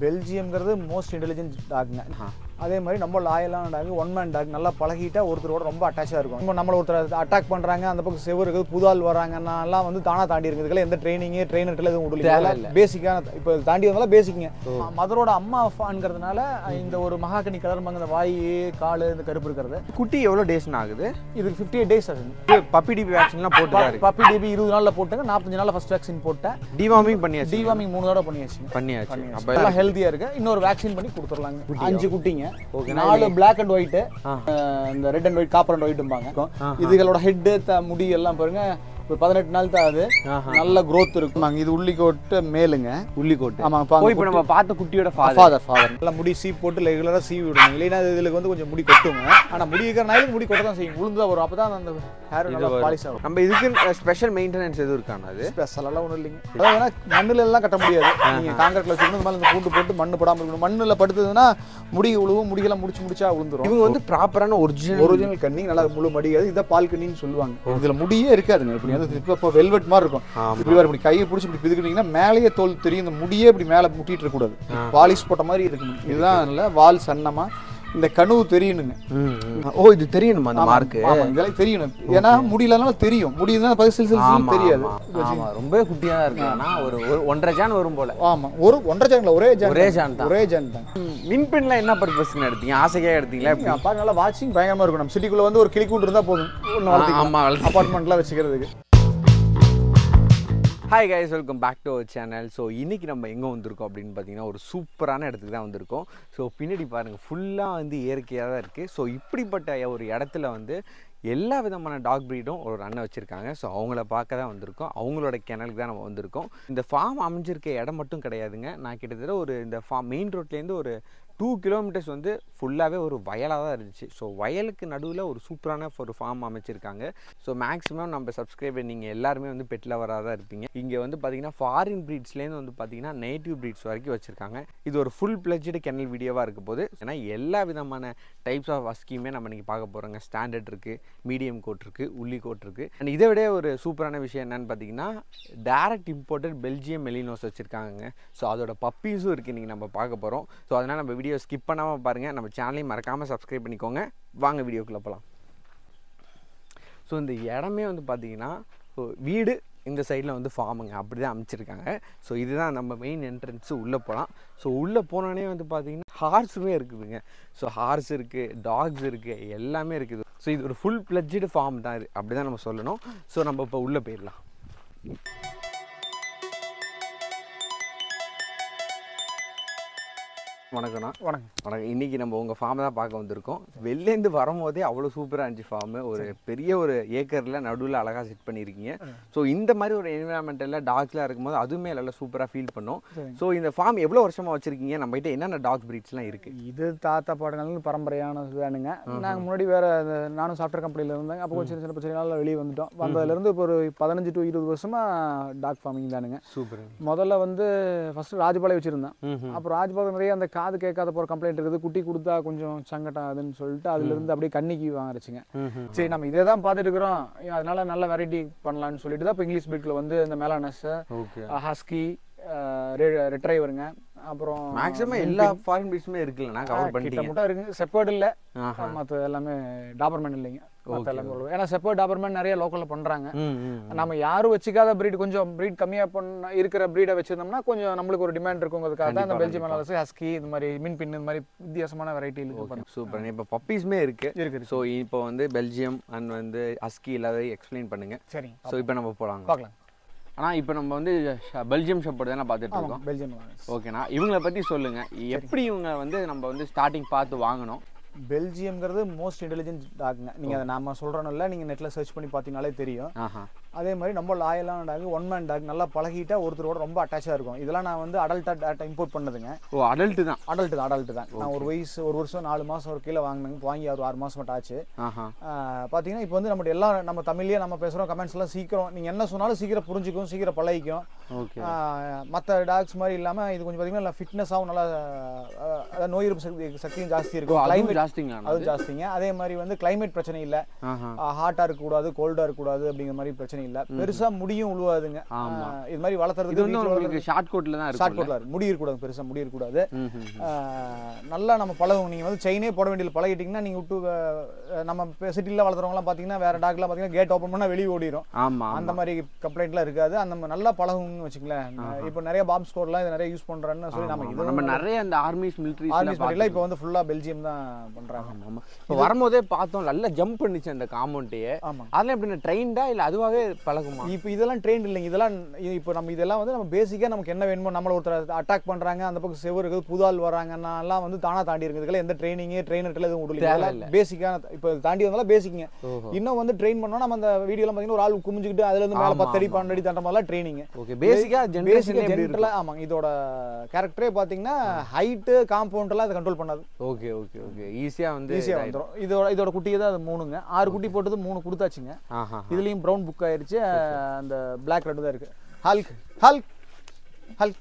பெல்ஜியம்ங்கிறது most intelligent டாக்ங்க அதே மாதிரி நம்ம லாயலான டாக் ஒன் மேன் டாக் நல்லா பழகிட்டா ஒருத்தரோட ரொம்ப அட்டாச்சாக இருக்கும் நம்ம நம்மளை ஒருத்தர் அட்டாக் பண்ணுறாங்க அந்த பக்கம் செவர் இருக்குது புதால் வராங்கன்னா எல்லாம் வந்து தானா தாண்டி இருக்குது இதுக்கெல்லாம் எந்த ட்ரைனிங்கு ட்ரைனர்கிட்ட எதுவும் விடல பேசிக்கான இப்போ தாண்டி வந்தாலும் பேசிக்கங்க மதரோட அம்மா அப்பாங்கிறதுனால இந்த ஒரு மகாகனி கலர் இந்த வாய் கால் இந்த கருப்பு இருக்கிறது குட்டி எவ்வளோ டேஸ்னு ஆகுது இதுக்கு ஃபிஃப்டி எயிட் டேஸ் ஆகுது பப்பி டிபி வேக்சின்லாம் போட்டு தான் இருக்கு பப்பி டிபி இருபது நாளில் போட்டுங்க நாற்பத்தஞ்சு நாளில் ஃபர்ஸ்ட் வேக்சின் போட்டேன் டிவார்மிங் பண்ணியாச்சு டிவார்மிங் மூணு தடவை பண்ணியாச்சுங்க பண்ணியாச்சு அப்போ எல்லாம் ஹெல்த்தியா இருக்கு இன்னொரு வேக்சின் பண்ணி கொடுத்துடலாங்க அஞ்சு குட்டிங்க Okay. நாலு பிளாக் அண்ட் ஒயிட் இந்த red and white copper and ஒயிட்பாங்க இதுகளோட ஹெட் முடி எல்லாம் பாருங்க ஒரு பதினெட்டு நாள் தான் அது நல்ல growth இருக்கும் இது உள்ளிக்கோட்டு மேலுங்க உள்ளிக்கோட்டு ஆமா ஓ இப்போ நம்ம பார்த்த குட்டியோட ஃபாதர் ஃபாதர் ஃபாதர் நல்லா முடி சீப் போட்டு ரெகுலரா சீவி விடுங்க இல்லைன்னா இதுல வந்து கொஞ்சம் முடி கொட்டுங்க ஆனா முடி இருக்கிற நாளுக்கு முடி கொட்ட தான் செய்யும் உளுந்தா வரும் அப்பதான் அந்த ஹேர் நல்லா பாலிஷ் ஆகும் நம்ம இதுக்கு ஸ்பெஷல் மெயின்டெனன்ஸ் எதுவும் இருக்கான அது ஸ்பெஷலெல்லாம் ஒன்றும் இல்லைங்க அதாவது ஏன்னா மண்ணுல எல்லாம் கட்ட முடியாது நீங்க காங்கிரீட்ல வச்சுக்கணும் இந்த மாதிரி இந்த பூண்டு போட்டு மண்ணு படாம இருக்கணும் மண்ணுல படுத்ததுன்னா முடி உழுவும் முடியெல்லாம் முடிச்சு முடிச்சா விழுந்துரும் இவங்க வந்து ப்ராப்பரான ஒரிஜினல் ஒரிஜினல் கண்ணி நல்லா முழு மடியாது இதான் பால் கண்ணின்னு சொல்லுவாங்க இதுல முடியே இருக்காதுங்க இப்படி வந்து இப்போ இப்போ வெல்வெட் மாதிரி இருக்கும் இப்படி வர இப்படி கையை பிடிச்சி இப்படி பிதுக்கிட்டீங்கன்னா மேலேயே தோல் தெரியும் இந்த முடியே இப்படி மேலே முட்டிட்டு இருக்க கூடாது பாலிஷ் போட்ட மாதிரி இருக்கணும் இதுதான் இல்ல வால் சன்னமா இந்த கனவு தெரியணுங்க ஓ இது தெரியணுமா அந்த மார்க் ஆமா இதெல்லாம் தெரியணும் ஏன்னா முடியலனால தெரியும் முடியுதுன்னா பதில் சில சில ஆமா தெரியாது ஆமா, ஆமா ரொம்ப குட்டியா தான் இருக்கு ஆனா ஒரு ஒரு ஒன்றரை ஜான் வரும் போல ஆமா ஒரு ஒன்றரை ஜான்ல ஒரே ஜான் ஒரே ஜான் தான் ஒரே ஜான் தான் மின்பெண்லாம் என்ன பர்பஸ்க்கு எடுத்தீங்க ஆசைக்காக எடுத்தீங்களா எப்படி அப்பா நல்லா வாட்சிங் பயங்கரமா இருக்கும் நம்ம சிட்டிக்குள்ள வந்து ஒரு கிளிக்கூண்டு இருந்தா போதும் ஒன்று வளர்த்திக்கலாம் ஆமா வளர்த்து- அப்பார்ட்மெண்ட்லாம் வச்சுக்கிறதுக்கு hi guys welcome back to our channel so இன்னைக்கு நம்ம எங்கே வந்திருக்கோம் அப்படின்னு பார்த்தீங்கன்னா ஒரு சூப்பரான இடத்துக்கு தான் வந்திருக்கோம் ஸோ பின்னாடி பாருங்கள் ஃபுல்லாக வந்து இயற்கையாக தான் இருக்குது ஸோ இப்படிப்பட்ட ஒரு இடத்துல வந்து எல்லா விதமான டாக் ப்ரீடும் ஒரு அண்ணன் வச்சுருக்காங்க ஸோ அவங்கள பார்க்க தான் வந்திருக்கோம் அவங்களோட கிணலுக்கு தான் நம்ம வந்திருக்கோம் இந்த ஃபார்ம் அமைஞ்சிருக்க இடம் மட்டும் கிடையாதுங்க நான் கிட்டத்தட்ட ஒரு இந்த ஃபார்ம் மெயின் ரோட்லேருந்து ஒரு டூ கிலோமீட்டர்ஸ் வந்து ஃபுல்லாகவே ஒரு வயலாக தான் இருந்துச்சு ஸோ வயலுக்கு நடுவில் ஒரு சூப்பரான ஒரு ஃபார்ம் அமைச்சிருக்காங்க ஸோ மேக்ஸிமம் நம்ம சப்ஸ்கிரைபர் நீங்கள் எல்லாருமே வந்து பெட் லவராக தான் இருப்பீங்க இங்கே வந்து பார்த்தீங்கன்னா ஃபாரின் ப்ரீட்ஸ்லேருந்து வந்து பார்த்தீங்கன்னா நேட்டிவ் ப்ரீட்ஸ் வரைக்கும் வச்சுருக்காங்க இது ஒரு ஃபுல் பிளட்ஜடு கெனல் வீடியோவாக இருக்க போது ஏன்னா எல்லா விதமான டைப்ஸ் ஆஃப் வஸ்கியுமே நம்ம இன்றைக்கி பார்க்க போகிறோங்க ஸ்டாண்டர்ட் இருக்குது மீடியம் கோட் இருக்குது உள்ளி கோட் இருக்குது அண்ட் இதை விட ஒரு சூப்பரான விஷயம் என்னன்னு பார்த்தீங்கன்னா டேரக்ட் இம்போர்ட்டட் பெல்ஜியம் மெலினோஸ் வச்சுருக்காங்க ஸோ அதோட பப்பீஸும் இருக்குது இன்றைக்கி நம்ம பார்க்க போகிறோம் ஸோ அதனால் நம்ம வீடியோ ஸ்கிப் பண்ணாமல் பாருங்கள் நம்ம சேனலையும் மறக்காமல் சப்ஸ்கிரைப் பண்ணிக்கோங்க வாங்க வீடியோக்குள்ளே போகலாம் ஸோ இந்த இடமே வந்து பார்த்தீங்கன்னா so வீடு இந்த சைடில் வந்து ஃபார்முங்க அப்படி தான் அமைச்சிருக்காங்க ஸோ இதுதான் நம்ம மெயின் என்ட்ரன்ஸு உள்ளே போகலாம் ஸோ உள்ளே போனோடனே வந்து பார்த்தீங்கன்னா ஹார்ஸுமே இருக்குதுங்க ஸோ ஹார்ஸ் இருக்குது டாக்ஸ் இருக்குது எல்லாமே இருக்குது ஸோ இது ஒரு ஃபுல் பிளட்ஜடு ஃபார்ம் தான் இது அப்படி தான் நம்ம சொல்லணும் ஸோ நம்ம இப்போ உள்ளே போயிடலாம் வணக்கம்ண்ணா வணக்கம் வணக்கம் இன்னைக்கு நம்ம உங்கள் ஃபார்ம் தான் பார்க்க வந்திருக்கோம் வெளிலேருந்து வரும்போதே அவ்வளோ சூப்பராக இருந்துச்சு ஃபார்மு ஒரு பெரிய ஒரு ஏக்கரில் நடுவில் அழகாக செட் பண்ணியிருக்கீங்க ஸோ இந்த மாதிரி ஒரு என்விரான்மெண்ட்டில் டாக்ஸ்லாம் இருக்கும்போது அதுவுமே நல்லா சூப்பராக ஃபீல் பண்ணோம் ஸோ இந்த ஃபார்ம் எவ்வளோ வருஷமாக வச்சுருக்கீங்க நம்மகிட்ட என்னென்ன டாக் ப்ரீட்ஸ்லாம் இருக்குது இது தாத்தா பாடங்கள் பரம்பரையானது தானுங்க நாங்கள் முன்னாடி வேற இந்த நானும் சாஃப்ட்வேர் கம்பெனியில் இருந்தேங்க அப்போ கொஞ்சம் சின்ன சின்ன பிரச்சனைனால வெளியே வந்துட்டோம் வந்ததுலேருந்து இப்போ ஒரு பதினஞ்சு டு இருபது வருஷமா டாக் ஃபார்மிங் தானுங்க சூப்பர் முதல்ல வந்து ஃபர்ஸ்ட் ராஜபாளையம் வச்சிருந்தேன் அப்புறம் ராஜபாளையம் நிறைய அந்த காது கேட்காத போகிற கம்ப்ளைண்ட் இருக்குது குட்டி கொடுத்தா கொஞ்சம் சங்கடம் அதுன்னு சொல்லிட்டு அதுலேருந்து அப்படியே கன்னிக்கு வாங்கிருச்சுங்க சரி நம்ம இதே தான் பார்த்துட்டு இருக்கிறோம் அதனால நல்ல வெரைட்டி பண்ணலாம்னு சொல்லிட்டு தான் இப்போ இங்கிலீஷ் பீட்ல வந்து இந்த மேலானஸ் ஓகே ஹஸ்கி ரெட்ரைவருங்க அப்புறம் மேக்ஸிமம் எல்லா ஃபாரின் ப்ரீட்ஸுமே இருக்குல்லண்ணா கவர் கிட்ட பண்ணிட்டீங்க மட்டும் இருக்குங்க செப்பர்ட் இல்லை ஆஹா. மற்ற எல்லாமே டாபர்மேன் இல்லைங்க மற்ற எல்லாமே ஒரு- ஏன்னா செப்பர்ட் டாபர்மேன் நிறைய லோக்கலில் பண்ணுறாங்க ம் ம் நம்ம யாரும் வச்சுக்காத breed கொஞ்சம் breed கம்மியாக பண்ண இருக்கிற ப்ரீடை வச்சிருந்தோம்னா கொஞ்சம் நம்மளுக்கு ஒரு டிமாண்ட் இருக்குங்கிறதுக்காக தான் இந்த பெல்ஜியம் மலாலஸ் ஹஸ்கி இந்த மாதிரி மின் பின் இந்த மாதிரி வித்தியாசமான வெரைட்டி இருக்கு சூப்பர் இப்போ பப்பீஸுமே இருக்குது இருக்குது ஸோ இப்போ வந்து பெல்ஜியம் அண்ட் வந்து அஸ்கி எல்லாத்தையும் எக்ஸ்பிளைன் பண்ணுங்க சரிங்க ஸோ இப்போ நம்ம போகலாங்க பார்க்கலாம் ஆனால் இப்போ நம்ம வந்து ஷ- பெல்ஜியம் ஷெப்பர்ட் தானே பார்த்துட்டு இருக்கோம் ஆமாம் பெல்ஜியம் மலாலஸ் ஓகேண்ணா இவங்கள பற்றி சொல்லுங்க எப்படி இவங்க வந்து நம்ம வந்து ஸ்டார்டிங் பார்த்து வாங்கணும் பெல்ஜியம்ங்கிறது மோஸ்ட் இன்டெலிஜென்ட் டாக்ங்க நீங்கள் அதை நாம சொல்கிறோம்ல நீங்கள் நெட்டில் சர்ச் பண்ணி பார்த்தீங்கனாலே தெரியும் ஆஹா அதே மாதிரி நம்ம லாயலான டாக் ஒன் மேன் டாக் நல்லா பழகிட்டா ஒருத்தரோட ரொம்ப அட்டாச்சாக இருக்கும் இதெல்லாம் நான் வந்து அடல்ட்டாக இம்போர்ட் பண்ணதுங்க ஓ அடல்ட்டு தான் அடல்ட் தான் அடல்ட் தான் நான் ஒரு வயசு ஒரு வருஷம் நாலு மாதம் ஒரு கீழே வாங்கினேங்க வாங்கி ஒரு ஆறு மாதம் மட்டும் ஆச்சு ஆஹா ஆஹ் பார்த்தீங்கன்னா இப்போ வந்து நம்ம எல்லாம் நம்ம தமிழ்லேயே நம்ம பேசுகிறோம் கமெண்ட்ஸ் எல்லாம் சீக்கிரம் நீங்கள் என்ன சொன்னாலும் சீக்கிரம் புரிஞ்சுக்கும் சீக்கிரம் பழகிக்கும் ஓகே மற்ற டாக்ஸ் மாதிரி இல்லாமல் இது கொஞ்சம் பார்த்தீங்கன்னா நல்லா ஃபிட்னஸாகவும் நல்லா ஆஹ் அதாவது நோய் எதிர்ப்பு சக்தி சக்தியும் ஜாஸ்தி இருக்கும் அதுவும் கிளைமேட் ஜாஸ்திங்களா அது ஜாஸ்திங்க அதே மாதிரி வந்து கிளைமேட் பிரச்சனை இல்லை ஆஹா ஹாட்டாக இருக்கக்கூடாது கோல்டாக இருக்கக்கூடாது அப்படிங்கிற மாதிரி பிரச்சனை இல்ல பெருசா முடியும் உழுவாதுங்க ஆமா. ஆஹ் இது மாதிரி இது வளர்த்துறதுக்கு வந்து வீட்டுல உங்களுக்கு ஷார்ட் கோட்ல தான் ஷார்ட் இருக்கும் கோட்ல முடி இருக்கக்கூடாது பெருசா முடி இருக்கக்கூடாது ஆஹ் நல்லா நம்ம பழகும் நீங்க வந்து செயினே போட வேண்டியது பழகிட்டீங்கன்னா நீங்க விட்டு ஆஹ் நம்ம சிட்டில வளர்த்துறவங்கலாம் பாத்தீங்கன்னா வேற டாக்லாம் பாத்தீங்கன்னா கேட் ஓப்பன் பண்ணா வெளியே ஓடிடும் ஆமா அந்த மாதிரி கம்ப்ளைண்ட்லாம் இருக்காது அந்த மாதிரி நல்லா பழகும்னு வச்சுங்களேன் இப்போ நிறைய பாம்ப் ஸ்கோர்லாம் இது நிறைய யூஸ் பண்றேன்னு சொல்லி நம்ம இது நம்ம நிறைய அந்த ஆர்மிஸ் மிலிட்ரிஸ்ல ஆர்மிஸ் மட்டும் இப்போ வந்து ஃபுல்லா பெல்ஜியம் தான் பண்றாங்க ஆமா இப்போ வரும்போதே பார்த்தோம் நல்லா ஜம்ப் பண்ணிச்சு அந்த காம்பவுண்டையே ஆமா அதெல்லாம் எப்படி ட்ரெயின்டா இல்ல அதுவாகவே பழகுமா இப்போ இதெல்லாம் ட்ரெயின் இல்லைங்க இதெல்லாம் இது இப்போ நம்ம இதெல்லாம் வந்து நம்ம பேசிக்காக நமக்கு என்ன வேணுமோ நம்மள ஒருத்தர் அட்டாக் பண்றாங்க அந்த பக்கம் செவ்வறு இருக்குது புதால் வராங்கன்னாலாம் வந்து தானா தாண்டி இருக்குது இதெல்லாம் எந்த ட்ரைனிங் ட்ரெயினர்கிட்ட எதுவும் விடல பேசிக்கான இப்போ தாண்டி வந்தாலும் பேசிக்கங்க ஓஹோ இன்னும் வந்து ட்ரெயின் பண்ணோம் நம்ம அந்த வீடியோலாம் பார்த்தீங்கன்னா ஒரு ஆள் குமிஞ்சுக்கிட்டு அதுல இருந்து மேலே ஆமா, பத்து அடி ஆமா. பன்னெண்டு அடி தாண்ட மாதிரிலாம் ட்ரைனிங் ஓகே பேசிக்கா ஜெனரேஷன் பேசிக்காக எப்படி இருக்கும் ஜென்ரலாக ஆமாங்க இதோட கேரக்டரே பார்த்தீங்கன்னா ஹைட்டு காம்பவுண்டெல்லாம் அதை கண்ட்ரோல் பண்ணாது ஓகே ஓகே ஓகே ஈஸியா வந்து ஈஸியாக வந்துடும் இதோட இதோட குட்டியே தான் அது மூணுங்க ஆறு குட்டி போட்டது மூணு கொடுத்தாச்சுங்க ஆஹா இதுலயும் ப்ரௌன் புக் ஆயிருச்சு அந்த பிளாக் ரெட் தான் இருக்கு ஹல்க் ஹல்க் ஹல்க்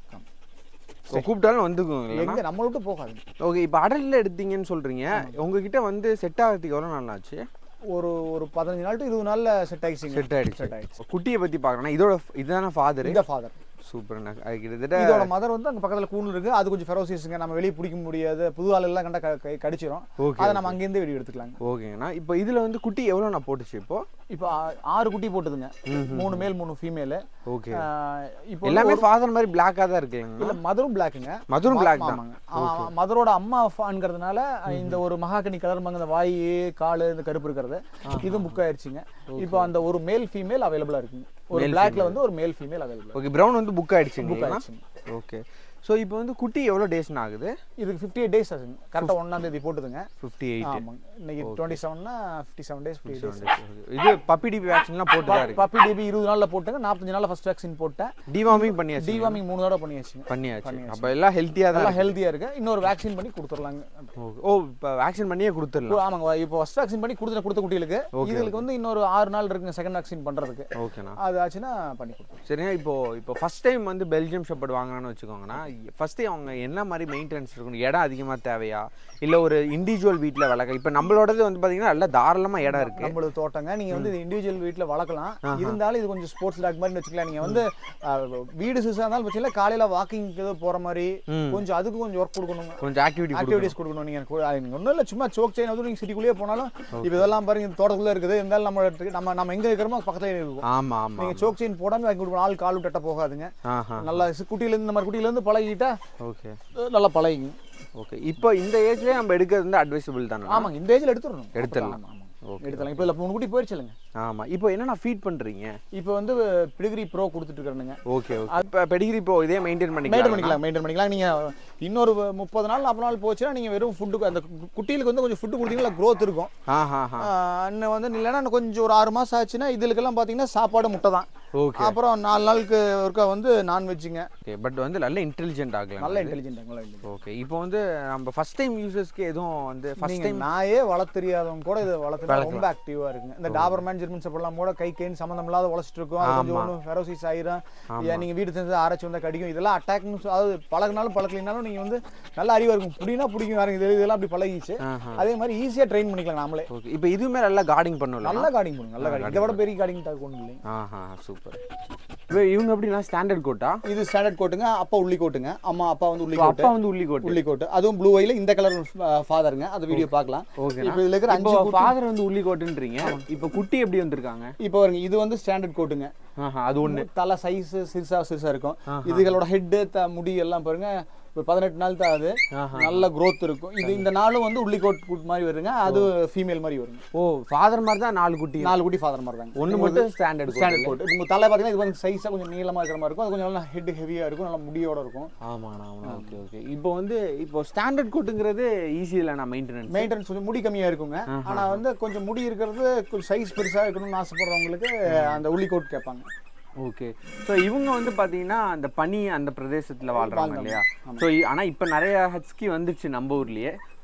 ஓ, கூப்பிட்டாலும் வந்துக்கும் இல்லைன்னா எங்க நம்மள விட்டு போகாது ஓகே இப்போ அடல்ல எடுத்தீங்கன்னு சொல்றீங்க உங்ககிட்ட வந்து செட் ஆகிறதுக்கு எவ்வளோ நாள் ஆச்சு ஒரு ஒரு பதினஞ்சு நாள் டு இருபது நாள்ல செட் ஆயிடுச்சுங்க செட் ஆயிடுச்சு செட் ஆயிடுச்சு குட்டியை பத்தி பார்க்கணும் இதோட இதுதானே ஃபாதர் இந்த ஃபாதர் சூப்பர் அது கிட்டத்தட்ட இதோட மதர் வந்து அங்க பக்கத்துல கூண்டு இருக்கு அது கொஞ்சம் ஃபெரோசியஸுங்க நம்ம வெளியே பிடிக்க முடியாது புது ஆள் எல்லாம் கண்டா க- கை- கடிச்சிரும் ஓகே அதை நம்ம அங்கேருந்து வெளியே எடுத்துக்கலாங்க ஓகேங்கண்ணா இப்போ இதுல வந்து குட்டி எவ்வளோ நான் போட்டுச்சு இப்போ இப்போ ஆ- ஆறு குட்டி போட்டுதுங்க மூணு மேல் மூணு ஃபீமேல் ஓகே இப்போ எல்லாமே ஃபாதர் மாதிரி பிளாக்காக தான் இருக்குங்க இல்ல மதரும் பிளாக்குங்க மதுரும் பிளாக் தான் ஆமாங்க ஆமா, மதரோட அம்மா ஃபான்ங்கிறதுனால இந்த ஒரு மகாகனி கலர் மங்க இந்த வாய் காலு இந்த கருப்பு இருக்கிறது இதுவும் புக் ஆயிருச்சுங்க இப்போ அந்த ஒரு மேல் ஃபீமேல் அவைலபிளா இருக்குங்க ஒரு பிளாக்ல வந்து ஒரு male female available okay brown வந்து புக் ஆயிடுச்சுங்களா புக் ஆயிடுச்சுங்க ஓகே ஸோ இப்போ வந்து குட்டி எவ்வளோ டேஸ்னா ஆகுது இதுக்கு ஃபிஃப்டி எயிட் டேஸ் ஆகுங்க கரெக்டாக ஒன்றாம் தேதி போட்டுதுங்க ஃபிஃப்டி எயிட் ஆமாங்க இன்னைக்கு டுவெண்ட்டி செவன்னா fifty seven days fifty days இது பப்பி டிபி வேக்சின்லாம் போட்டு தான் இருக்கு பப்பி டிபி இருபது நாள்ல போட்டுங்க நாற்பத்தஞ்சு நாள்ல ஃபர்ஸ்ட் வேக்சின் போட்டேன் டிவார்மிங் பண்ணியாச்சு டிவார்மிங் மூணு தடவை பண்ணியாச்சுங்க பண்ணியாச்சு அப்போ எல்லாம் ஹெல்த்தியாக தான் நல்லா ஹெல்த்தியா இருக்கு இன்னொரு வேக்சின் பண்ணி கொடுத்துடலாங்க ஓகே ஓ இப்போ வேக்சின் பண்ணியே கொடுத்துடலாம் ஆமாங்க இப்போ ஃபர்ஸ்ட் வேக்சின் பண்ணி கொடுத்த கொடுத்த குட்டிகளுக்கு இதுகளுக்கு வந்து இன்னொரு ஆறு நாள் இருக்குங்க செகண்ட் வேக்சின் பண்றதுக்கு ஓகேண்ணா அது ஆச்சுன்னா பண்ணி கொடுத்துருவோம் சரிங்க இப்போ இப்போ ஃபர்ஸ்ட் டைம் வந்து பெல்ஜியம் ஷெப்பர்ட் வாங்கினான்னு வச்சுக்கோங்கண்ணா ஃபர்ஸ்ட் அவங்க என்ன மாதிரி மெயின்டெனன்ஸ் இருக்கணும் இடம் அதிகமாக தேவையா இல்லை ஒரு இண்டிவிஜுவல் வீட்டில் வளர்க்க இப்போ நம்மளோடது வந்து பார்த்தீங்கன்னா நல்லா தாராளமாக இடம் இருக்கு நம்மளது தோட்டங்க நீங்க வந்து இது இண்டிவிஜுவல் வீட்ல வளர்க்கலாம் இருந்தாலும் இது கொஞ்சம் ஸ்போர்ட்ஸ் டாக் மாதிரி வச்சுக்கலாம் நீங்க வந்து அஹ், வீடு சிறுசா இருந்தாலும் வச்சுக்கலாம் காலையில வாக்கிங் ஏதோ போற மாதிரி கொஞ்சம் அதுக்கு கொஞ்சம் ஒர்க் கொடுக்கணும் கொஞ்சம் ஆக்டிவிட்டி ஆக்டிவிட்டிஸ் கொடுக்கணும் நீங்க கு- அது நீங்க ஒண்ணும் இல்ல சும்மா சோக் செயின் வந்து நீங்க சிட்டிக்குள்ளேயே போனாலும் இப்போ இதெல்லாம் பாருங்க இந்த தோட்டத்துக்குள்ள இருக்குது இருந்தாலும் நம்ம இடத்துக்கு- நம்ம நம்ம எங்க இருக்கிறோமோ பக்கத்துல இருக்கும் ஆமாம் ஆமாம் நீங்க சோக் செயின் போடாம வாங்கி கொடுக்கணும் ஆள் கால் விட்டட்ட போகாதுங்க ஆஹா நல்லா சி- குட்டியில இருந்து இந்த மாதிரி குட்டியில இருந்து பழகிட்டா ஓகே அஹ், நல்லா பழகிங்க ஓகே இப்போ இந்த ஏஜ்லேயே நம்ம எடுக்கிறது வந்து அட்வைசபிள் தானே ஆமாங்க இந்த ஏஜ்ல எடுத்துடணும் எடுத்துடலாம். ஆமா, ஆமா. ஓகே எடுத்துடலாம் இப்போ இல்ல மூணு குட்டி போயிடுச்சு இல்லைங்க ஆமாம் இப்போ என்னண்ணா ஃபீட் பண்ணுறீங்க இப்போ வந்து பிடிகிரி ப்ரோ கொடுத்துட்டு இருக்கிறேனுங்க ஓகே ஓகே இப்போ பெடிகிரி இப்போ இதே மெயின்டைன் மெயின்டைன் பண்ணிக்கலாம் பண்ணிக்கலாம் மெயின்டைன் பண்ணிக்கலாம் நீங்க இன்னொரு முப்பது நாள் நாற்பது நாள் போச்சுன்னா நீங்க வெறும் ஃபுட்டு அந்த கு- குட்டிகளுக்கு வந்து கொஞ்சம் ஃபுட்டு கொடுத்தீங்கன்னா growth இருக்கும் ஆஹா ஆஹா ஆஹ் இன்னும் வந்து இல்லைன்னா இன்னும் கொஞ்சம் ஒரு ஆறு மாசம் ஆச்சுன்னா இதுகளுக்கெல்லாம் பார்த்தீங்கன்னா சாப்பாடு முட்டை தான் ஓகே அப்புறம் நாலு நாளுக்கு ஒருக்கா வந்து நான்வெஜ்ஜுங்க ஓகே பட் வந்து நல்ல இன்டெலிஜென்ட் ஆகலாம் நல்ல இன்டெலிஜென்ட் நல்ல intelligent. ஓகே இப்போ வந்து நம்ம ஃபர்ஸ்ட் டைம் யூசர்ஸ்க்கு எதுவும் வந்து ஃபர்ஸ்ட் நீங்க டைம் நாயே வளர்த்த தெரியாதவங்க கூட இது வளர்த்து ரொம்ப ஆக்டிவா இருக்குங்க இந்த டாபர்மேன் ஜெர்மன் செப்பல்லாம் கூட கை கைன்னு சம்மந்தம் இல்லாத உழைச்சிட்டு இருக்கும் அது கொஞ்சம் ஒன்றும் ஃபெரோசிஸ் ஆயிரும் ஏன் நீங்க வீடு செஞ்சு அரைச்சு வந்தா கடிக்கும் இதெல்லாம் அட்டாக்னு அதாவது பழகினாலும் பழக்கலினாலும் நீங்க வந்து நல்ல அறிவா இருக்கும் புடினா பிடிக்கும் வேற இது இதெல்லாம் அப்படி பழகிச்சு ஆஹா அதே மாதிரி ஈஸியா ட்ரெயின் பண்ணிக்கலாம் நாமளே ஓகே இப்போ இதுவுமே நல்லா கார்டிங் பண்ணல நல்ல கார்டிங் பண்ணுங்க நல்ல கார்டிங் இதை விட பெரிய கார்டிங் டாக் ஒன்றும் இல்லைங்க ஆஹா சூப்பர் இப்போ இவங்க எப்படின்னா ஸ்டாண்டர்ட் கோட்டா இது ஸ்டாண்டர்ட் கோட்டுங்க அப்பா உள்ளி கோட்டுங்க அம்மா அப்பா வந்து உள்ளி இப்போ கோட்டு அப்பா வந்து உள்ளி கோட்டு உள்ளி கோட்டு அதுவும் ப்ளூ ஐல இந்த கலர் ஃபாதருங்க அந்த வீடியோ பார்க்கலாம் ஓகே இப்போ இதுல இருக்கிற இப்போ அஞ்சு குட்டி- ஃபாதர் வந்து உள்ளி கோட்டுன்றீங்க இப்போ குட்டி எப்படி வந்திருக்காங்க இப்போ பாருங்க இது வந்து ஸ்டாண்டர்ட் கோட்டுங்க ஆஹா அது ஒண்ணு தலை சைஸ் சிறுசா சிறுசா இருக்கும் இதுகளோட ஹெட் முடி எல்லாம் பாருங்க இப்போ பதினெட்டு நாள் தான் அது ஆஹா. நல்ல growth இருக்கும் இது இந்த நாளும் வந்து உள்ளி கோட் குட் மாதிரி வருங்க அது ஃபீமேல் மாதிரி வருங்க ஓ ஃபாதர் மாதிரி தான் நாலு குட்டி நாலு குட்டி ஃபாதர் மாதிரி தாங்க ஒண்ணு மட்டும் ஸ்டாண்டர்ட் ஸ்டாண்டர்ட் கோட் உங்க தலை பார்த்தீங்கன்னா இது வந்து சைஸாக கொஞ்சம் நீளமா இருக்கிற மாதிரி இருக்கும் அது கொஞ்சம் நல்லா ஹெட் ஹெவியா இருக்கும் நல்லா முடியோட இருக்கும் ஆமாண்ணா ஆமாண்ணா ஓகே ஓகே இப்போ வந்து இப்போ ஸ்டாண்டர்ட் கோட்டுங்கிறது ஈஸி இல்லைண்ணா மெயின்டெனன்ஸ் மெயின்டெனன்ஸ் கொஞ்சம் முடி கம்மியா இருக்குங்க ஆனா வந்து கொஞ்சம் முடி இருக்கிறது கொஞ்சம் சைஸ் பெருசா இருக்கணும்னு ஆசைப்படுறவங்களுக்கு அந்த உள்ளி கோட் கேட்பாங்க ஓகே ஸோ இவங்க வந்து பார்த்தீங்கன்னா அந்த பனி அந்த பிரதேசத்தில் வாழ்றாங்க இல்லையா ஸோ ஆனால் இப்போ நிறைய ஹஸ்கி வந்துருச்சு நம்ம ஊர்லயே ஸோ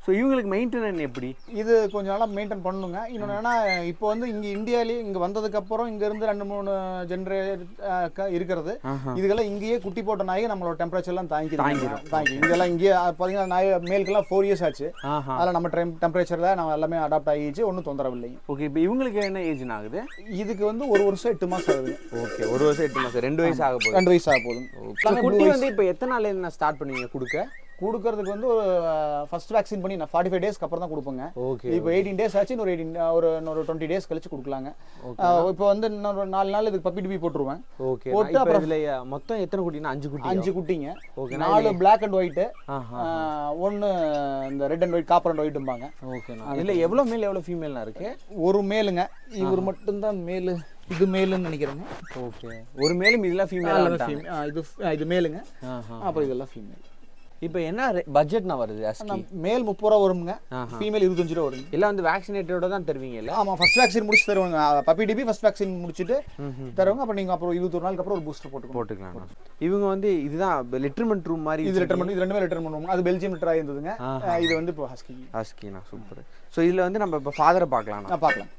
ஸோ இவங்களுக்கு மெயின்டெனன் எப்படி இது கொஞ்சம் நாளாக மெயின்டைன் பண்ணணுங்க இன்னொன்று என்னன்னா இப்போ வந்து இங்கே இந்தியாலேயே இங்கே வந்ததுக்கப்புறம் இங்கேருந்து ரெண்டு மூணு ஜென்ரேட் இருக்கிறது ஆஹா. இதுக்கெல்லாம் இங்கேயே குட்டி போட்ட நாய் நம்மளோட டெம்பரேச்சர்லாம் தாங்கிடும் தாங்கி இங்கெல்லாம் இங்கேயே பார்த்தீங்கன்னா நாய் மேலுக்கெல்லாம் ஃபோர் இயர்ஸ் ஆச்சு ஆஹா அதில் நம்ம டெம் டெம்பரேச்சரில் நம்ம எல்லாமே அடாப்ட் ஆகிடுச்சு ஒன்றும் தொந்தரவு இல்லைங்க ஓகே இப்போ இவங்களுக்கு என்ன ஏஜ் ஆகுது இதுக்கு வந்து ஒரு வருஷம் எட்டு மாதம் ஆகுதுங்க ஓகே ஒரு வருஷம் எட்டு மாதம் ரெண்டு வயசு ஆக போகுது ரெண்டு வயசு ஆக போதுங்க So, குட்டி வந்து இப்போ எத்தனை நாள்ல இருந்து ஸ்டார்ட் பண்ணுவீங்க கொடுக்க கொடுக்கறதுக்கு வந்து ஒரு ஃபர்ஸ்ட் வேக்சின் பண்ணி நான் ஃபார்ட்டி ஃபைவ் டேஸ்க்கு அப்புறம் தான் கொடுப்பேங்க ஓகே இப்போ எயிட்டீன் டேஸ் ஆச்சு இன்னொரு எயிட்டீன் ஒரு இன்னொரு டுவெண்ட்டி டேஸ் கழிச்சு கொடுக்கலாங்க அஹ் இப்போ வந்து இன்னொரு நாலு நாள் இதுக்கு பப்பி டிபி போட்டுருவேன் ஓகே போட்டு இப்போ அப்புறம் இதுல மொத்தம் எத்தனை குட்டினா அஞ்சு குட்டி அஞ்சு குட்டிங்க ஓகே நாலு பிளாக் அண்ட் ஒயிட்டு ஆஹா ஒன்று இந்த red and white copper and ஒயிட்டும்பாங்க ஓகேண்ணா இல்ல எவ்வளோ மேல் எவ்வளோ ஃபீமேல்னா இருக்கு ஒரு மேலுங்க இவர் மட்டும்தான் மேலு இது மேலுன்னு நினைக்கிறேங்க ஓகே ஒரு மேலும் இதெல்லாம் ஃபீமேல் Fem- ஆ, இது ஆ, இது மேலுங்க அப்புறம் இதெல்லாம் ஃபீமேல் இப்போ என்ன பட்ஜெட்னா வருது அஸ்கி மேல் முப்பது ரூபா வருங்க ஆஹா. ஃபீமேல் இருபத்தஞ்சு ரூபா வருங்க எல்லாம் வந்து வேக்சினேட்டரோட தான் தருவீங்க இல்ல ஆமாம் ஃபர்ஸ்ட் வேக்சின் முடிச்சு தருவாங்க பப்பி டிபி ஃபர்ஸ்ட் வேக்சின் முடிச்சுட்டு தருவாங்க அப்புறம் நீங்கள் அப்புறம் இருபத்தொரு நாளுக்கு அப்புறம் ஒரு பூஸ்டர் போட்டுக்கணும் போட்டுக்கலாம் இவங்க வந்து இதுதான் லிட்டர்மெண்ட் ரூம் மாதிரி இது லிட்டர் பண்ணி இது ரெண்டுமே லிட்டர் பண்ணுவோம் அது பெல்ஜியம் லிட்டராக இருந்ததுங்க ஆஹா. அஹ் இது வந்து இப்போ ஹஸ்கி அஸ்கினா சூப்பர் ஸோ இதுல வந்து நம்ம இப்போ ஃபாதரை பார்க்கலாம் நான் பார்க்கலாம்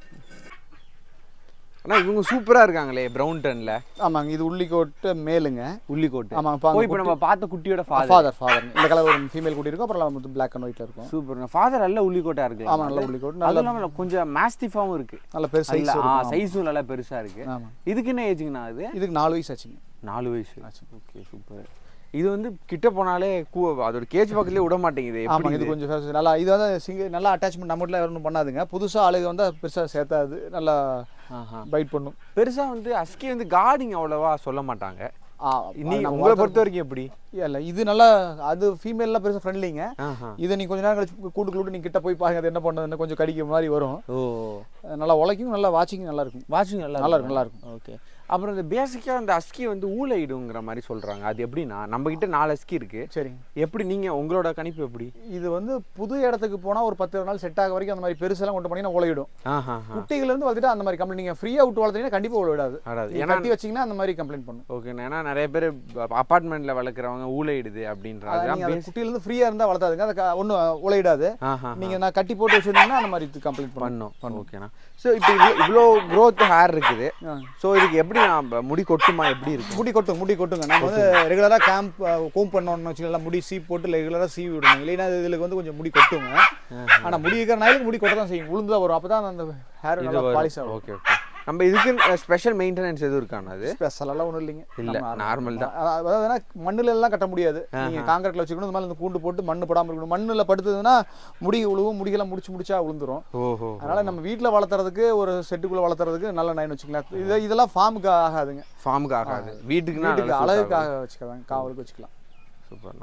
ஆனா இவங்க சூப்பரா இருக்காங்களே ப்ரௌன் டன்ல ஆமாங்க இது உள்ளிக்கோட்டு மேலுங்க உள்ளிக்கோட்டு ஆமாங்க ஓ இப்போ நம்ம பார்த்த குட்டியோட ஃபாதர் ஃபாதர் ஃபாதர் இந்த கலர் ஒரு ஃபீமேல் குட்டி இருக்கும் அப்புறம் வந்து பிளாக் அண்ட் ஒயிட்ல இருக்கும் சூப்பர் ஃபாதர் நல்ல உள்ளிக்கோட்டா இருக்கு ஆமா நல்ல உள்ளிக்கோட்டு அதுவும் நல்ல இல்லாம கொஞ்சம் மாஸ்டிஃபாவும் இருக்கு நல்ல பெருசு சைஸ் இல்ல சைஸும் நல்லா பெருசா இருக்கு ஆமாம் இதுக்கு என்ன ஏஜுங்கண்ணா அது இதுக்கு நாலு வயசு ஆச்சுங்க நாலு வயசு ஓகே சூப்பர் இது வந்து கிட்ட போனாலே கூ அதோட கேஜ் பக்கத்துலயே விட மாட்டேங்குது எப்படி ஆமாங்க இது கொஞ்சம் பெருசு. நல்லா இது வந்து சிங்க நல்லா அட்டாச்மெண்ட் நம்ம வீட்டில் ஒன்றும் பண்ணாதுங்க புதுசாக ஆளுங்க வந்து பெருசாக சேர்த்தாது நல்லா ஆஹா. பைட் பண்ணும் பெருசா வந்து அஸ்கி வந்து கார்டிங் அவ்வளவா சொல்ல மாட்டாங்க ஆ, நீ நம்ம உங்களை பொறுத்த வரைக்கும் எப்படி இல்லை இது நல்லா அது ஃபீமேல்லாம் பெருசாக ஃப்ரெண்ட்லிங்க ஆஹா. இதை நீ கொஞ்ச நேரம் கழிச்சு கூட்டுக்குள்ள நீ கிட்ட போய் பாருங்க அது என்ன பண்ணுதுன்னு கொஞ்சம் கடிக்கிற மாதிரி வரும் ஓ நல்லா உழைக்கும் நல்லா வாட்சிங் நல்லா இருக்கும் வாட்சிங் நல்லா நல்லா இருக்கும் நல்லா இருக்கும் ஓகே அப்புறம் இந்த பேசிக்கா அந்த அஸ்கி வந்து ஊழையிடுங்கிற மாதிரி சொல்றாங்க அது எப்படின்னா நம்ம கிட்ட நாலு அஸ்கி இருக்கு சரிங்க எப்படி நீங்க உங்களோட கணிப்பு எப்படி இது வந்து புது இடத்துக்கு போனால் ஒரு பத்து நாள் செட் ஆக வரைக்கும் அந்த மாதிரி பெருசெல்லாம் கொண்டு போனீங்கன்னா உழையிடும் ஆஹா குட்டிகள் இருந்து வளர்த்துட்டு அந்த மாதிரி கம்ப்ளைண்ட் நீங்கள் ஃப்ரீயாக விட்டு வளர்த்தீங்கன்னா கண்டிப்பாக உழைவிடாது ஆடாது நீங்க ஏன்னா கட்டி வச்சீங்கன்னா அந்த மாதிரி கம்ப்ளைண்ட் பண்ணும் ஓகே ஏன்னா நிறைய பேர் அபார்ட்மெண்ட்ல வளர்க்குறவங்க ஊழையிடுது அப்படின்றாங்க நீங்க அந்த குட்டியிலேருந்து ஃப்ரீயாக இருந்தால் வளர்த்தாதுங்க அதை ஒன்றும் உழையிடாது ஆஹா நீங்கள் நான் கட்டி போட்டு வச்சிருந்தீங்கன்னா அந்த மாதிரி கம்ப்ளைண்ட் பண்ணும் பண்ணோம் ஓகேண்ணா ஸோ இப்போ இவ்வளோ இவ்வளோ க்ரோத் ஹேர் இருக்குது ஆ. ஸோ இதுக்கு எப்படி நான் முடி கொட்டுமா எப்படி இருக்கும் முடி கொட்டும் முடி கொட்டுங்க நம்ம வந்து ரெகுலராக கேம்ப் கோம் பண்ணோம்னு வச்சுக்கலாம் முடி சீப் போட்டு ரெகுலராக சீவி விடுங்க இல்லைன்னா இதுல வந்து கொஞ்சம் முடி கொட்டுங்க ஆனா முடி இருக்கிற நாளைக்கு முடி கொட்ட தான் செய்யும் உளுந்து தான் வரும் அப்பதான் அந்த ஹேர் நல்லா பாலிஷ் ஆகும் ஓகே ஓகே நம்ம இதுக்கு ஸ்பெஷல் மெயின்டெனன்ஸ் எதுவும் இருக்காண்ணா அது ஸ்பெஷலெல்லாம் ஒன்றும் இல்லைங்க இல்ல, நம்ம normal தான். அதாவது அதாவது என்ன, மண்ணுல எல்லாம் கட்ட முடியாது நீங்க காங்கிரீட்ல வச்சுக்கணும் இந்த மாதிரி இந்த கூண்டு போட்டு மண்ணு படாம இருக்கணும் மண்ணுல படுத்ததுன்னா முடி உழுவும் முடியெல்லாம் முடிச்சு முடிச்சா விழுந்துரும் ஓஹோ அதனால நம்ம வீட்ல வளர்த்துறதுக்கு ஒரு செட்டுக்குள்ள வளர்த்துறதுக்கு நல்ல நைன் வச்சுக்கலாம் இது இதெல்லாம் ஃபார்முக்கு ஆகாதுங்க ஃபார்முக்கு ஆகாது வீட்டுக்குன்னா வீட்டுக்கு அழகுக்காக வச்சுக்கலாம் காவலுக்கு வச்சுக்கலாம் சூப்பர்ண்ணா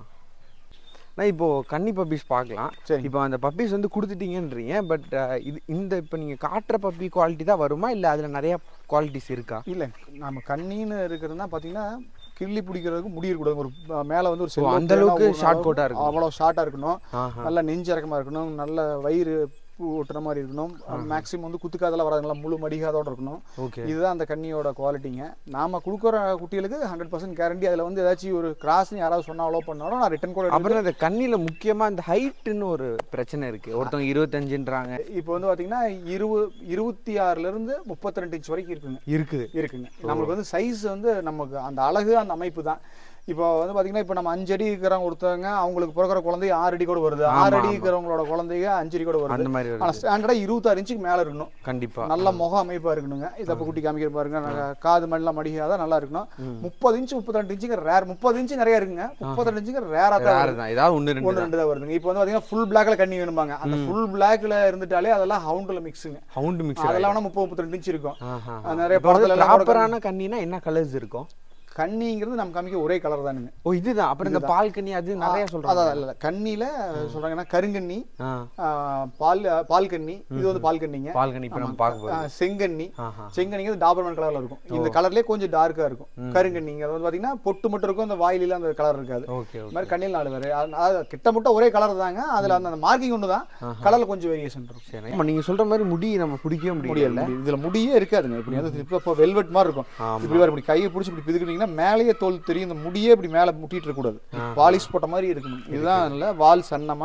நான் இப்போ கன்னி பப்பீஸ் பார்க்கலாம் சரி. இப்போ அந்த பப்பீஸ் வந்து கொடுத்துட்டீங்கன்றீங்க பட் இது இந்த இப்போ நீங்கள் காட்டுற பப்பி குவாலிட்டி தான் வருமா இல்லை அதில் நிறைய குவாலிட்டிஸ் இருக்கா இல்ல நம்ம கண்ணின்னு இருக்கிறதுனா பாத்தீங்கன்னா கிள்ளி பிடிக்கிறதுக்கு முடி இருக்கக்கூடாது ஒரு அஹ், மேல வந்து ஒரு ஓ, செல்வம் அந்த தேனா அளவுக்கு ஊறுன short அளவுக்கு coat ஆ இருக்கணும். அவ்வளவு ஷார்ட்டா இருக்கணும் ஆஹா நல்ல நெஞ்சு இறக்கமா இருக்கணும் நல்ல வயிறு பூ ஒட்டுற மாதிரி இருக்கணும் மேக்ஸிமம் வந்து குத்துக்காதெல்லாம் வராது நல்லா முழு மடிகாதோட இருக்கணும் ஓகே இதுதான் அந்த கண்ணியோட குவாலிட்டிங்க நாம கொடுக்குற குட்டிகளுக்கு ஹண்ட்ரட் பர்சன்ட் கேரண்டி அதுல வந்து ஏதாச்சும் ஒரு கிராஸ்னு யாராவது சொன்னா அலோவ் பண்ணாலும் நான் ரிட்டன் கூட அப்புறம் இந்த கண்ணியில் முக்கியமாக இந்த ஹைட்டுன்னு ஒரு பிரச்சனை இருக்கு ஒருத்தவங்க இருபத்தஞ்சுன்றாங்க இப்போ வந்து பாத்தீங்கன்னா இருபது இருபத்தி ஆறுல இருந்து முப்பத்தி ரெண்டு இன்ச் வரைக்கும் இருக்குங்க இருக்குது இருக்குங்க நம்மளுக்கு வந்து சைஸ் வந்து நமக்கு அந்த அழகு அந்த அமைப்பு தான் இப்போ வந்து பாத்தீங்கன்னா இப்போ நம்ம அஞ்சு அடி இருக்கிறவங்க ஒருத்தவங்க அவங்களுக்கு பிறக்கிற குழந்தை ஆறு அடி கூட வருது ஆறு அடி இருக்கிறவங்களோட குழந்தைங்க அஞ்சு அடி கூட வருது அந்த மாதிரி ஆனா வருது ஸ்டாண்டர்டா இருபத்தாறு இன்ச்சுக்கு மேல இருக்கணும் கண்டிப்பாக நல்ல முக அமைப்பா இருக்கணுங்க இதை இப்போ குட்டி காமிக்கிற பாருங்க நல்ல காது மண்ணெல்லாம் மடிக்காத நல்லா இருக்கணும் முப்பது இன்ச்சு முப்பத்தி ரெண்டு இன்ச்சுக்கு ரேர் முப்பது இன்ச்சு நிறைய இருக்குங்க முப்பத்தி ரெண்டு இன்ச்சுக்கு ரேரா தான் வேறு தான் ஏதாவது ஒன்று ரெண்டு ஒன்று ரெண்டு தான் வருதுங்க இப்போ வந்து பாத்தீங்கன்னா ஃபுல் பிளாக்ல கண்ணி வேணுமாங்க அந்த ஃபுல் பிளாக்ல இருந்துட்டாலே அதெல்லாம் ஹவுண்டில் மிக்ஸுங்க ஹவுண்டு மிக்ஸ் அதெல்லாம் வேணா முப்பது முப்பத்தி ரெண்டு இன்ச்சு இருக்கும் ஆஹா அது நிறைய படத்துல எல்லாம் கூட ப்ராப்பரான கண்ணினா என்ன கலர்ஸ் இருக்கும் கன்னிங்கிறது நம்ம காமிக்க ஒரே கலர் தானுங்க ஓ இதுதான் அப்புறம் இந்த பால் கண்ணி அது நிறைய சொல்றாங்க அதான் இல்ல கண்ணியில சொல்றாங்கன்னா கருங்கண்ணி ஆ ஆ, பால் பால் கண்ணி இது வந்து பால் கண்ணிங்க பால் கண்ணி இப்போ நம்ம பார்க்க ஆ, போகிறோம் செங்கண்ணி ஆஹா செங்கண்ணிங்கிறது டாபர்மேன் கலர்ல இருக்கும் இந்த கலர்லயே கொஞ்சம் டார்க்கா இருக்கும் கருங்கண்ணிங்க அது வந்து பாத்தீங்கன்னா பொட்டு மட்டும் இருக்கும் அந்த வாயில அந்த கலர் இருக்காது ஓகே இந்த மாதிரி கண்ணியில் நாலு வேறு அதாவது கிட்டமுட்ட ஒரே கலர் தாங்க அதுல அந்த மார்க்கிங் ஒன்று தான் கலர்ல கொஞ்சம் வேரியேஷன் இருக்கும் சரி ஆமா நீங்க சொல்ற மாதிரி முடி நம்ம பிடிக்கவே முடியல முடியல முடியாது. இதுல முடியே இருக்காதுங்க இப்படி வந்து இப்போ இப்போ வெல்வெட் மாதிரி இருக்கும் ஆமா. இப்படி வர இப்படி கையை பிடிச்சி இப்படி பிதுக்கிட்டீங்கன்னா மேலேயே தோல் தெரியும் இந்த முடியே இப்படி மேலே முட்டிட்டு இருக்கக்கூடாது பாலிஷ் போட்ட மாதிரி இருக்கணும் இதுதான் இல்லை வால் சன்னமா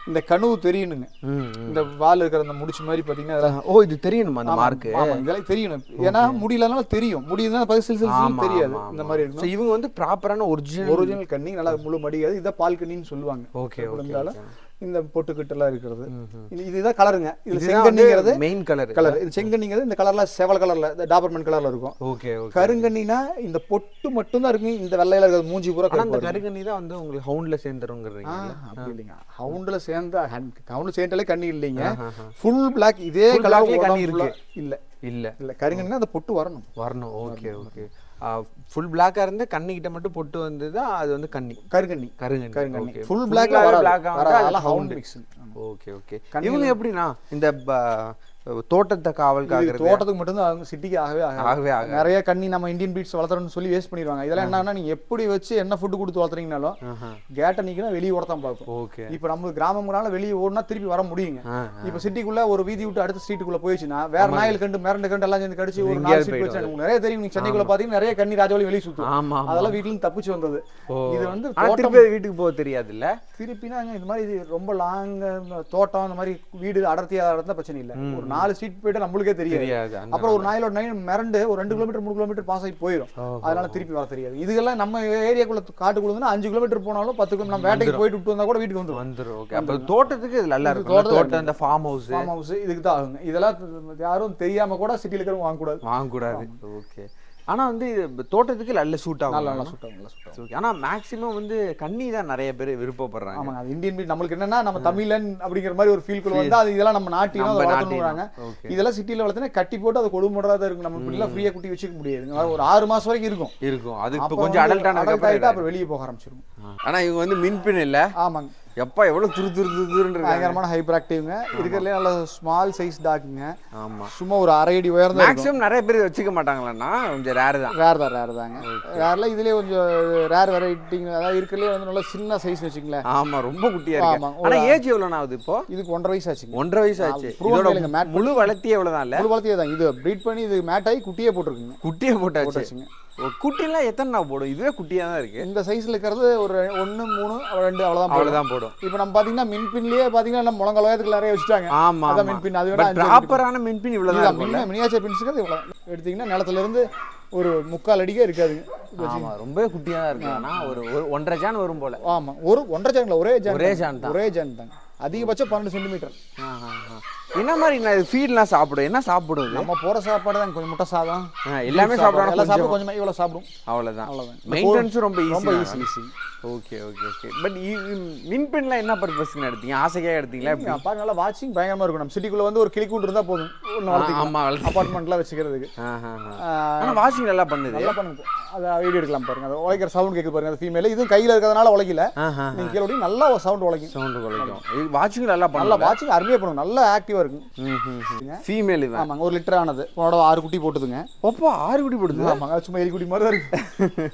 இந்த கனவு தெரியணுங்க ம் இந்த வால் இருக்கிற அந்த முடிச்சு மாதிரி பார்த்தீங்கன்னா அதெல்லாம் ஓ இது தெரியணுமா அந்த மார்க்கு ஆமா, இதெல்லாம் தெரியணும் ஏன்னா முடியலனால தெரியும் முடியுதுன்னா பதில் சில சில ஆமா, தெரியாது ஆமா, இந்த ஆமா. மாதிரி ஸோ இருக்கணும் இவங்க வந்து ப்ராப்பரான ஒரிஜினல் ஒரிஜினல் கண்ணி நல்லா முழு மடியாது இதான் பால் கண்ணின்னு சொல்லுவாங்க ஓகே ஓகே இருந்தாலும் இந்த பொட்டுக்கிட்டெல்லாம் இருக்கிறது இது இதுதான் கலருங்க இது இதுதான் செங்கண்ணிங்கிறது மெயின் கலர் கலர் இது செங்கண்ணிங்கிறது இந்த கலர்ல செவல் கலர்ல இந்த டாபர்மன் கலர்ல இருக்கும் ஓகே ஓகே கருங்கண்ணினா இந்த பொட்டு மட்டும் தான் இருக்கு இந்த வெள்ளையில இருக்கிறது மூஞ்சி பூரா ஆனா அந்த கருப்பு கருங்கண்ணி தான் வந்து உங்களுக்கு ஹவுண்ட்ல சேர்ந்துருங்கிறீங்க ஆ, அப்படி இல்லைங்க ஹவுண்ட்ல சேர்ந்த ஹவுண்ட்ல சேர்ந்தாலே கண்ணி இல்லைங்க ஃபுல் பிளாக் இதே Full கலர் blackலயே கண்ணி கண்ணி இருக்கு இல்ல இல்ல இல்ல கருங்கண்ணினா அந்த பொட்டு வரணும் வரணும் ஓகே ஓகே ஃபுல் பிளாக்கா இருந்து கண்ணிக்கிட்ட மட்டும் பொட்டு வந்தது அது வந்து கண்ணி கருங்கண்ணி கருங்கண்ணி கருங்கண்ணி okay. ஃபுல் Full பிளாக்ல black வராது black ஆ வராது வந்து அது அதெல்லாம் hound. Hound mix okay okay இவங்க எப்படின்னா இந்த ப- தோட்டத்தை காவல் காக்கிறது தோட்டத்துக்கு மட்டும்தான் அவங்க சிட்டிக்கு ஆகவே ஆகாது ஆகவே ஆக நிறைய கண்ணி நம்ம இந்தியன் பீட்ஸ் வளர்த்துறோம்னு சொல்லி வேஸ்ட் பண்ணிடுவாங்க இதெல்லாம் என்னன்னா நீங்க எப்படி வச்சு என்ன ஃபுட் கொடுத்து வளர்த்துறீங்கனாலும் கேட்டை நீக்கினா வெளியே ஓடத்தான் பார்க்கும் ஓகே இப்போ நம்ம கிராமம்னால வெளியே ஓடினா திருப்பி வர முடியுங்க ஆ இப்போ சிட்டிக்குள்ள ஒரு வீதி விட்டு அடுத்த ஸ்ட்ரீட்டுக்குள்ள போயிடுச்சுன்னா வேற நாயில் கண்டு மிரண்டு கண்டு எல்லாம் சேர்ந்து கடிச்சு ஒரு எங்கேயாவது நாலு ஸ்ட்ரீட் வச்சு உங்களுக்கு நிறைய தெரியும் நீங்க சென்னைக்குள்ள பாத்தீங்கன்னா நிறைய கண்ணி ராஜாவளி வெளியே சுத்தும் ஆமா ஆமா. அதெல்லாம் வீட்டுல இருந்து தப்பிச்சு வந்தது ஓ. இது வந்து ஆனா தோட்டம் திருப்பி அது வீட்டுக்கு போக தெரியாதுல்ல திருப்பினா இது மாதிரி இது ரொம்ப லாங் தோட்டம் இந்த மாதிரி வீடு அடர்த்தியா இருந்தா பிரச்சனை இல்ல ஒரு நாலு ஸ்ட்ரீட் போயிட்டு நம்மளுக்கே தெரியாது தெரியாது அந்த அப்புறம் ஒரு நாயிலோட நைன் மிரண்டு ஒரு ரெண்டு கிலோமீட்டர் மூணு கிலோமீட்டர் பாஸ் ஆகி போயிடும் ஓஹோ. அதனால திருப்பி வர தெரியாது இதுக்கெல்லாம் நம்ம ஏரியாக்குள்ள காட்டுக்குள்ள அஞ்சு கிலோமீட்டர் போனாலும் பத்து கிலோமீட்டர் நம்ம வேட்டைக்கு போயிட்டு விட்டு வந்தா கூட வீட்டுக்கு வந்துடும் வந்துரும் ஓகே அப்ப தோட்டத்துக்கு இது நல்லா இருக்கும் தோட்டத்துக்கு தோட்டம் இந்த ஃபார்ம் ஹவுஸ் ஃபார்ம் ஹவுஸ் இதுக்கு தான் ஆகுங்க இதெல்லாம் யாரும் தெரியாம கூட சிட்டில இருக்கிறவங்க வாங்கக்கூடாது வாங்கக்கூடாது ஓகே ஆனா வந்து இது தோட்டத்துக்கு நல்ல சூட் நல்லா ஆகும் நல்லா சுட்டாங்க நல்லா சுட்டாங்க ஓகே ஆனா மேக்ஸிமம் வந்து கண்ணி தான் நிறைய பேர் விருப்பப்படுறாங்க ஆமாங்க அது இந்தியன் பீட் நம்மளுக்கு என்னன்னா நம்ம தமிழன் அப்படிங்கிற மாதிரி ஒரு ஃபீல் குள்ள வந்து அது இதெல்லாம் நம்ம நாட்டினம் நம்ம அதை நாட்டினம். வளர்த்துறாங்க ஓகே இதெல்லாம் சிட்டில வளர்த்தனா கட்டி போட்டு அது கொடுமுறதா தான் இருக்கும் நம்ம இப்படிலாம் ஃப்ரீயா குட்டி வச்சுக்க முடியாதுங்க ஒரு ஆறு மாசம் வரைக்கும் இருக்கும் இருக்கும் அது இப்போ அப்ப கொஞ்சம் வந்து அடல்ட் adult ஆயிட்டா ஆனதுக்கு அப்புறம் வெளியே போக ஆரம்பிச்சிரும் ஆனா இவங்க வந்து மின்பின் இல்ல ஆமாங்க எப்பா எவ்வளவு துரு துரு துரு துருன்னு இருக்காங்க பயங்கரமான ஹைப்பர் ஆக்டிவ்ங்க இருக்கிறதுலே நல்ல ஸ்மால் சைஸ் டாக்குங்க ஆமா சும்மா ஒரு அரை அடி உயர்ந்த மேக்ஸிமம் நிறைய பேர் வச்சுக்க மாட்டாங்களாண்ணா கொஞ்சம் ரேர் தான் ரேர் தான் ரேர் தாங்க ரேர்ல இதுலயே கொஞ்சம் ரேர் வெரைட்டி அதாவது இருக்கிறதுலே வந்து நல்ல சின்ன சைஸ் வச்சுங்களேன் ஆமா ரொம்ப குட்டியா இருக்கு ஆமா, ஆனா ஏஜ் எவ்வளவு ஆகுது இப்போ இதுக்கு ஒன்றரை வயசு ஆச்சுங்க ஒன்றரை வயசு ஆச்சு prove இதோட பண்ணுங்க, mat முழு வளர்த்தி எவ்வளவுதான் இல்ல முழு வளர்த்தியே தான் இது ப்ரீட் பண்ணி இது மேட் ஆகி குட்டியே போட்டிருக்குங்க குட்டியை போட்டாச்சு போட்டாச்சுங்க ஓ, குட்டிலாம் எத்தனை நாள் போடும் இதுவே குட்டியா தான் இருக்கு இந்த சைஸ்ல இருக்கிறது ஒரு ஒன்று மூணு ரெண்டு அவ்வளோதான் போடும் அவ்வளவுதான் போடும் இப்போ நம்ம பாத்தீங்கன்னா மின்பின்லயே பாத்தீங்கன்னா நம்ம முழங்கால் உயரத்துக்கு நிறைய வச்சுட்டாங்க ஆமா அதான் ஆமா மின்பின் அது பட் வேணா அஞ்சு ப்ராப்பரான மின்பின் இவ்வளவுதான் இருக்கும் மினியாச்சர் பின்ஸுக்கு இவ்வளோ எடுத்தீங்கன்னா நிலத்துல இருந்து ஒரு முக்கால் அடிக்கே இருக்காதுங்க ஆமா ரொம்ப குட்டியா தான் இருக்கு ஆனா ஒரு ஒரு ஒன்றரை ஜான் வரும் போல ஆமா ஒரு ஒன்றரை ஜான்ல ஒரே ஜான் ஒரே தாங்க. ஜான் தான். ஒரே ஜான் தாங்க அதிகபட்சம் பன்னெண்டு சென்டிமீட்டர் ஆ, ஆ, ஆ. என்ன மாதிரி நான் ஃபீட்லாம் சாப்பிடும் என்ன சாப்பிடும் இது நம்ம போற சாப்பாடு தான் கொஞ்சம் முட்டை சாதம் ஆ, எல்லாமே சாப்பாடு, சாப்பிடணும் எல்லாம் சாப்பிடும் கொஞ்சமா இவ்வளவு சாப்பிடும் அவ்வளவுதான் அவ்வளவுதான். மெயின்டெனன்ஸும் ரொம்ப ரொம்ப easy easy easy okay okay okay but மின்பெண்லாம் என்ன பர்பஸ்க்கு எடுத்தீங்க ஆசைக்காக எடுத்தீங்களா எப்படி பாருங்க நல்லா வாட்சிங் பயங்கரமா இருக்கும் நம்ம சிட்டிக்குள்ள வந்து ஒரு கிளிக்கூண்டு இருந்தா போதும் ஒன்று வளர்த்திக்கலாம் ஆமா வளர்த்து அப்பார்ட்மெண்ட்லாம் வச்சுக்கிறதுக்கு ஆஹா, ஆஹா. ஆஹ், ஆனா வாஷிங் நல்லா பண்ணுது நல்லா பண்ணுங்க அதை வீடியோ எடுக்கலாம் பாருங்க அது உழைக்கிற சவுண்ட் கேட்குது பாருங்க அது ஃபீமேல் இதுவும் கையில இருக்கிறதுனால உழைக்கல ஆஹா நீங்க கீழே ஓடி நல்லா சவுண்ட் உழைக்கும் சவுண்டு குலைக்கும் இது வாட்சிங் நல்லா நல்லா பண்ணல வாட்சிங் அருமையா பண்ணுங்க நல்லா ஆக்டிவா இருக்கும் ஃபீமேல் இவன் ஆமாங்க ஒரு லிட்டர் ஆனது உன்னோட ஆறு குட்டி போட்டுதுங்க அப்பா ஆறு குடி போடுது ஆமாங்க அது சும்மா எலிக்குட்டி மாதிரி தான் இருக்கு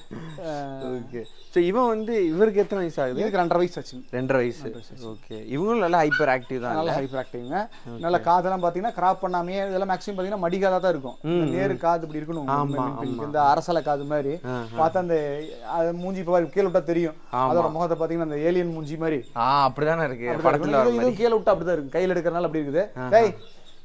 ஓகே ஸோ இவன் வந்து இவருக்கு எத்தனை வயசு ஆகுது இதுக்கு ரெண்டரை வயசு ஆச்சுங்க ரெண்டரை வயசு ஓகே இவங்களும் நல்லா ஹைப்பர் ஆக்டிவ் தான் நல்லா ஹைப்பர் ஆக்டிவ்ங்க நல்ல காதெல்லாம் பாத்தீங்கன்னா கிராப் பண்ணாமே இதெல்லாம் மேக்ஸிமம் பாத்தீங்கன்னா மடிகாதா தான் இருக்கும் இந்த நேரு காது இப்படி இருக்கணும் ஆமா, உங்களுக்கு இந்த அரசலை காது மாதிரி ஆ, பார்த்தா அந்த அது மூஞ்சி இப்போ கீழே விட்டா தெரியும் அதோட முகத்தை பாத்தீங்கன்னா அந்த ஏலியன் மூஞ்சி மாதிரி ஆ அப்படிதானே இருக்கு அப்படிதான் படத்துல இருக்கும். வர இது- மாதிரி இதுவும் கீழே விட்டா அப்படிதான் இருக்கும் கையில எடுக்கறனால அப்படி இருக்குது டேய்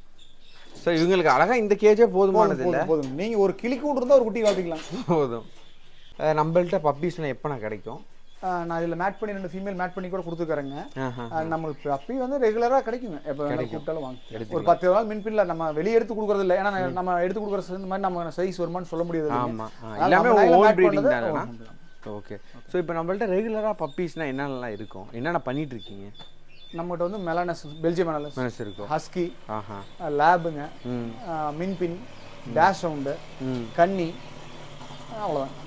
ஸோ இவங்களுக்கு அழகா இந்த கேஜே போதுமானது போதும் இல்ல போதும் போதும் நீங்க ஒரு கிளி கூண்டு இருந்தா ஒரு குட்டி வளர்த்திக்கலாம் போதும் அஹ் நம்மள்ட்ட பப்பீஸ்லாம் எப்போ கிடைக்கும் ஆ, நான் இதுல மேட் பண்ணி ரெண்டு ஃபீமேல் மேட் பண்ணி கூட கொடுத்துக்கறேங்க ஆஹா. நம்மளுக்கு அப்பயும் வந்து ரெகுலரா கிடைக்குங்க எப்போ வேணா கூப்பிட்டாலும் வாங்க ஒரு எடுத்துக்கலாம். பத்து நாள் மின்பின்ல நம்ம வெளியே எடுத்து கொடுக்கறது இல்லை ஏன்னா நான் நம்ம எடுத்து கொடுக்குற இந்த மாதிரி நம்ம சைஸ் வருமான்னு சொல்ல முடியாது இல்லைங்க. ஆமா ஆ, அதனால எல்லாமே நம்ம line ல ஓன் match ப்ரீடிங் பண்ணது தானேண்ணா own breeding. ஓகே ஸோ இப்போ நம்மள்ட்ட ரெகுலராக பப்பீஸ்னால் என்னென்னலாம் இருக்கும் என்னென்ன பண்ணிட்டு இருக்கீங்க நம்மகிட்ட வந்து மெலானஸ் பெல்ஜியம் மெலானஸ் மனசு இருக்கும் ஹஸ்கி ஆஹா லேபுங்க ம் மின்பின் டேஷ் சவுண்டு ம் கன்னி அவ்வளோதான்